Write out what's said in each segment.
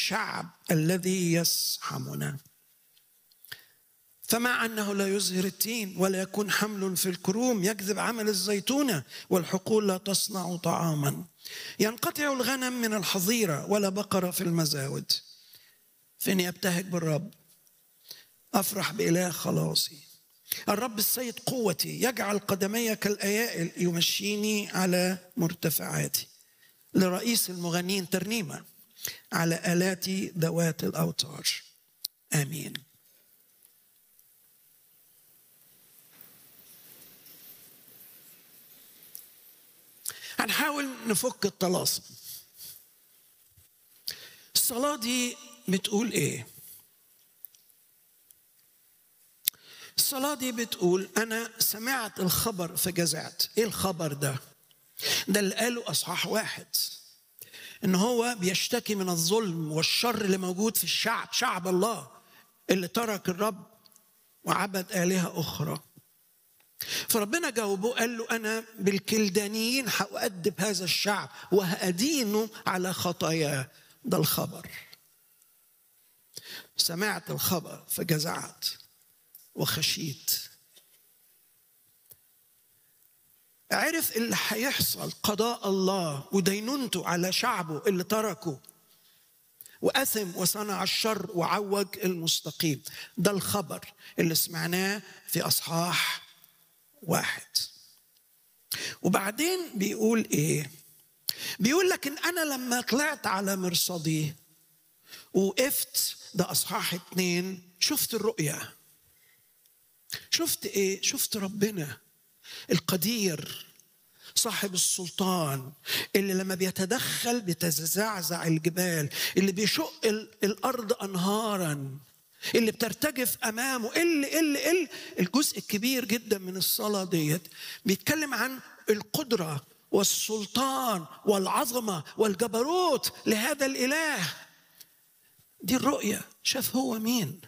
الشعب الذي يسحمنا فمع انه لا يزهر التين ولا يكون حمل في الكروم يكذب عمل الزيتونه والحقول لا تصنع طعاما ينقطع الغنم من الحظيره ولا بقره في المزاود فاني ابتهج بالرب افرح باله خلاصي الرب السيد قوتي يجعل قدمي كالايائل يمشيني على مرتفعاتي لرئيس المغنين ترنيمه على الاتي ذوات الاوتار امين هنحاول نفك الطلاسم الصلاة دي بتقول ايه؟ الصلاة دي بتقول أنا سمعت الخبر فجزعت، إيه الخبر ده؟ ده اللي قاله أصحاح واحد إن هو بيشتكي من الظلم والشر اللي موجود في الشعب، شعب الله اللي ترك الرب وعبد آلهة أخرى. فربنا جاوبه قال له أنا بالكلدانيين هأدب هذا الشعب وهأدينه على خطاياه ده الخبر سمعت الخبر فجزعت وخشيت عرف اللي هيحصل قضاء الله ودينونته على شعبه اللي تركه وأثم وصنع الشر وعوج المستقيم ده الخبر اللي سمعناه في أصحاح واحد وبعدين بيقول ايه بيقول لكن انا لما طلعت على مرصدي وقفت ده اصحاح اتنين شفت الرؤية شفت ايه شفت ربنا القدير صاحب السلطان اللي لما بيتدخل بتزعزع الجبال اللي بيشق الارض انهارا اللي بترتجف امامه اللي اللي اللي الجزء الكبير جدا من الصلاه ديت بيتكلم عن القدره والسلطان والعظمه والجبروت لهذا الاله دي الرؤيه شاف هو مين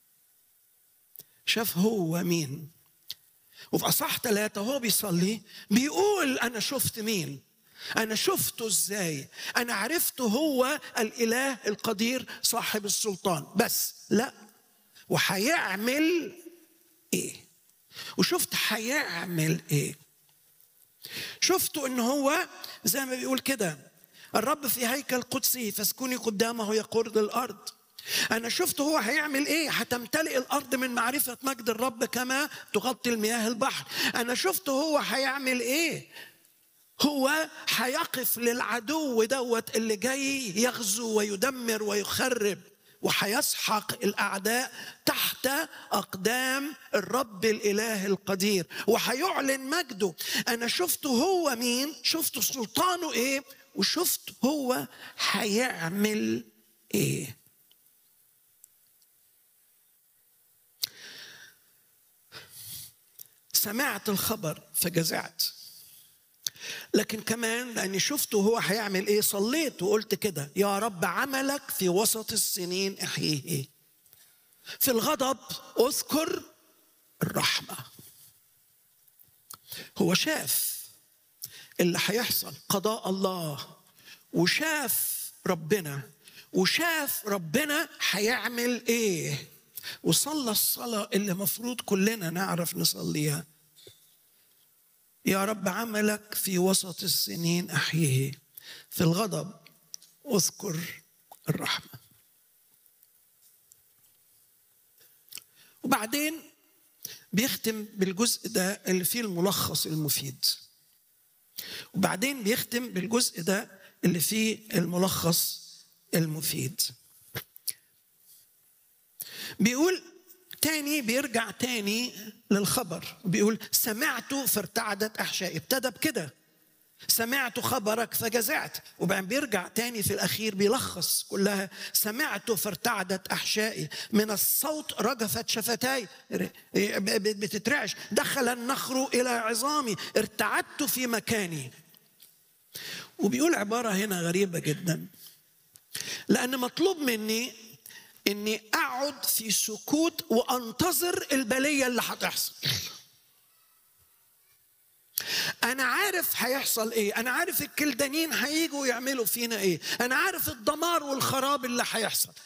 شاف هو مين وفي اصح ثلاثه هو بيصلي بيقول انا شفت مين أنا شفته إزاي؟ أنا عرفته هو الإله القدير صاحب السلطان بس لا وهيعمل إيه؟ وشفت هيعمل إيه؟ شفته إن هو زي ما بيقول كده الرب في هيكل قدسي فاسكني قدامه يقر الأرض أنا شفت هو هيعمل إيه؟ هتمتلئ الأرض من معرفة مجد الرب كما تغطي المياه البحر. أنا شفت هو هيعمل إيه؟ هو هيقف للعدو دوت اللي جاي يغزو ويدمر ويخرب وهيسحق الاعداء تحت اقدام الرب الاله القدير وهيعلن مجده انا شفته هو مين شفت سلطانه ايه وشفت هو هيعمل ايه سمعت الخبر فجزعت لكن كمان لاني شفته هو هيعمل ايه صليت وقلت كده يا رب عملك في وسط السنين احييه في الغضب اذكر الرحمه هو شاف اللي هيحصل قضاء الله وشاف ربنا وشاف ربنا هيعمل ايه وصلى الصلاه اللي مفروض كلنا نعرف نصليها يا رب عملك في وسط السنين احييه في الغضب اذكر الرحمه وبعدين بيختم بالجزء ده اللي فيه الملخص المفيد وبعدين بيختم بالجزء ده اللي فيه الملخص المفيد بيقول تاني بيرجع تاني للخبر بيقول سمعت فارتعدت احشائي ابتدى بكده سمعت خبرك فجزعت وبعدين بيرجع تاني في الاخير بيلخص كلها سمعت فارتعدت احشائي من الصوت رجفت شفتاي بتترعش دخل النخر الى عظامي ارتعدت في مكاني وبيقول عباره هنا غريبه جدا لان مطلوب مني اني اقعد في سكوت وانتظر البليه اللي هتحصل انا عارف هيحصل ايه انا عارف الكلدانين هيجوا يعملوا فينا ايه انا عارف الدمار والخراب اللي هيحصل